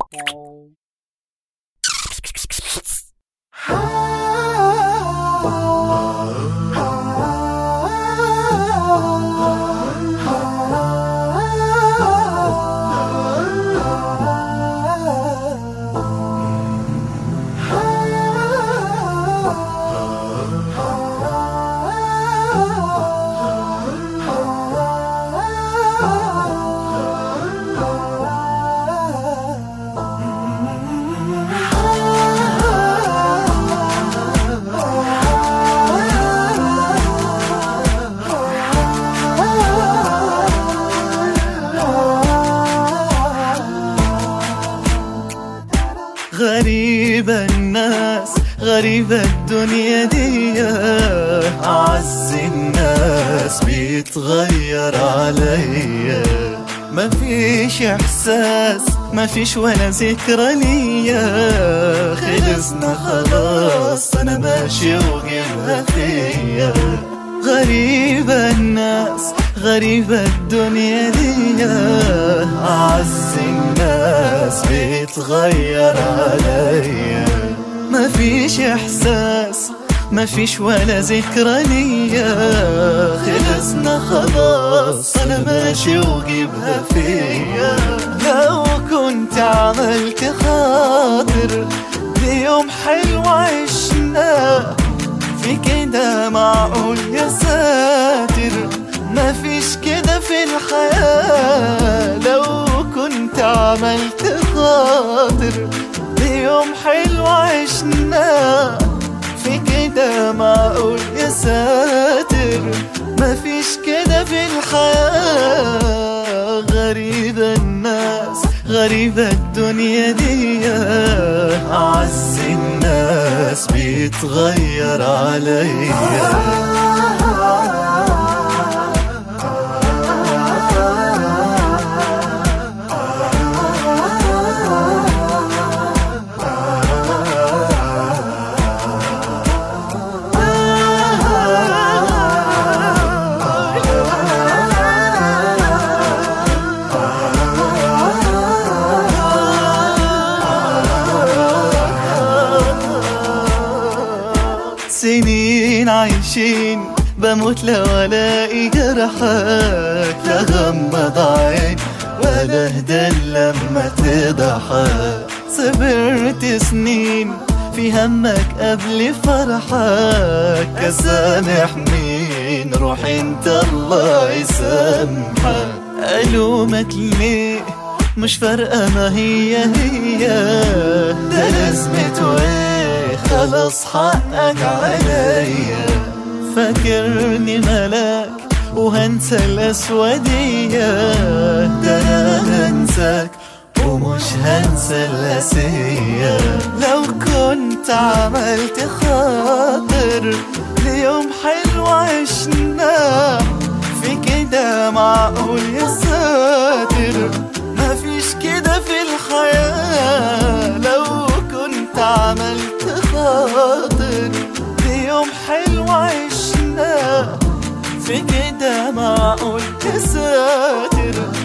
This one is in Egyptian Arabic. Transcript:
غريبة الناس غريبة الدنيا دي أعز الناس بيتغير عليا مفيش إحساس مفيش ولا ذكرى ليا خلصنا خلاص أنا ماشي وجيبها فيا غريبة الناس غريبة الدنيا دي أعز الناس بيتغير عليا مفيش إحساس مفيش ولا ذكرى ليا خلصنا خلاص أنا ماشي وجيبها فيا لو كنت عملت خاطر بيوم حلو عشناه في كده معقول يا ساتر مفيش كده في الحياة لو كنت عملت خاطر بيوم حلو عشناه في كده معقول يا ساتر مفيش كده في الحياة غريبة الناس غريبة الدنيا دي أعز الناس بيتغير عليا سنين عايشين بموت لو الاقي جرحك لا غمض عين ولا اهدى لما تضحك صبرت سنين في همك قبل فرحك اسامح مين روح انت الله يسامحك الومك ليه مش فارقة ما هي هي ده لازمته ايه خلاص حقك عليا فاكرني ملاك وهنسى الأسودية ده أنا هنساك ومش هنسى الأسية لو كنت عملت خاطر ليوم حلو عشناه في كده معقول يا ساتر مفيش كده في الحياة لو كنت عملت خاطر بيوم حلو عشناه في كده معقول يا ساتر